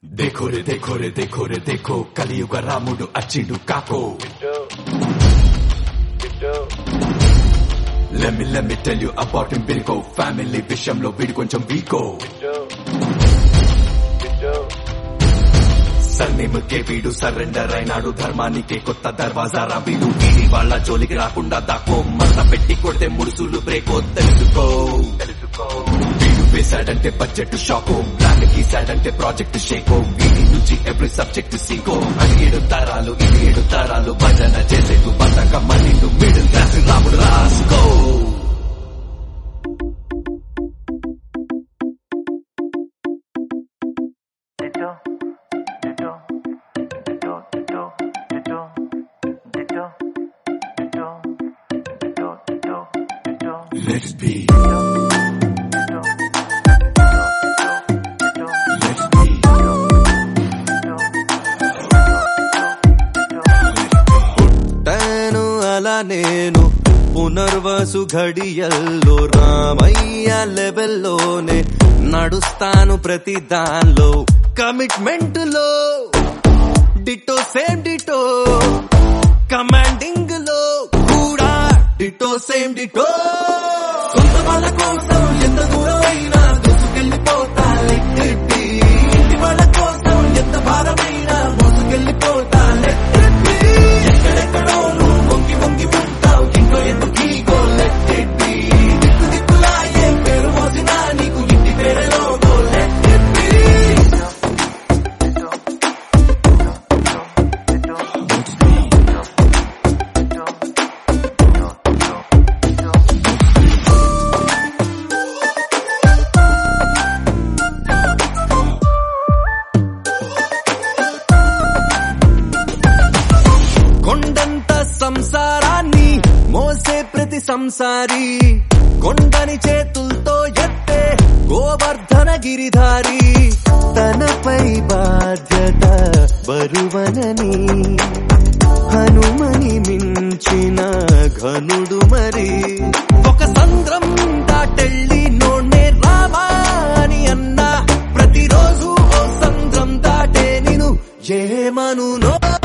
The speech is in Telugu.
देखो रे देखो रे देखो रे देखो కలియుగ రాముడు అచ్చిడు కాకో Let me let me tell you about him బిల్కో ఫ్యామిలీ విషయంలో వీడు కొంచెం వీకో సన్నిముకే వీడు సరెండర్ అయినాడు ధర్మానికే కొత్త దర్వాజారా వీడు వీడి వాళ్ళ జోలికి రాకుండా దాక్కో మత పెట్టి కొడితే ముడుసులు బ్రేకో తెలుసుకో తెలుసుకో వీడు వేశాడంటే బడ్జెట్ షాకో ప్లాన్ గీశాడంటే ప్రాజెక్ట్ షేకో వీడి నుంచి ఎవ్రీ సబ్జెక్ట్ సీకో అది ఏడు తరాలు ఇది ఏడు తరాలు భజన చేసేకు బతకమ్మ నిండు మిడిల్ క్లాస్ రాముడు రాసుకో Ditto, ditto, ditto, ditto, ditto, ditto, ditto, ditto, ditto, ditto, Let it be, ditto, ditto, ditto, let it be. పుట్టాను అలా నేను పునర్వసు ఘడియల్లో రామయ్య లెవెల్లోనే నడుస్తాను ప్రతి దానిలో కమిట్మెంట్ లో డిటో సేమ్ డిటో కమాండింగ్ లో కూడా డిటో సేమ్ డిటో సొంత వాళ్ళ కోసం ఎంత దూరమైనా దూసుకెళ్ళిపోతా లెక్కెట్టి ఇంటి వాళ్ళ కోసం ఎంత భారమైనా మోసుకెళ్ళిపోతా లెక్కెట్టి ఎక్కడెక్కడో నువ్వు వంగి వంగి ఉంటావు ఇంకో ఎందుకు ఈగో లెక్కెట్టి దిక్కు దిక్కులా ఏం పేరు మోసినా నీకు ఇంటి పేరే లోగో లెక్కెట్టి కొండంత సంసారాన్ని మోసే ప్రతి సంసారి కొండని చేతులతో ఎత్తే గోవర్ధన గిరిధారి తనపై బాధ్యత బరువనని హనుమని మించిన ఘనుడు మరి ఒక సంద్రం దాటెళ్ళి నోడే రామా అని అన్నా ప్రతిరోజు ఓ సంద్రం దాటే నిను ఏమను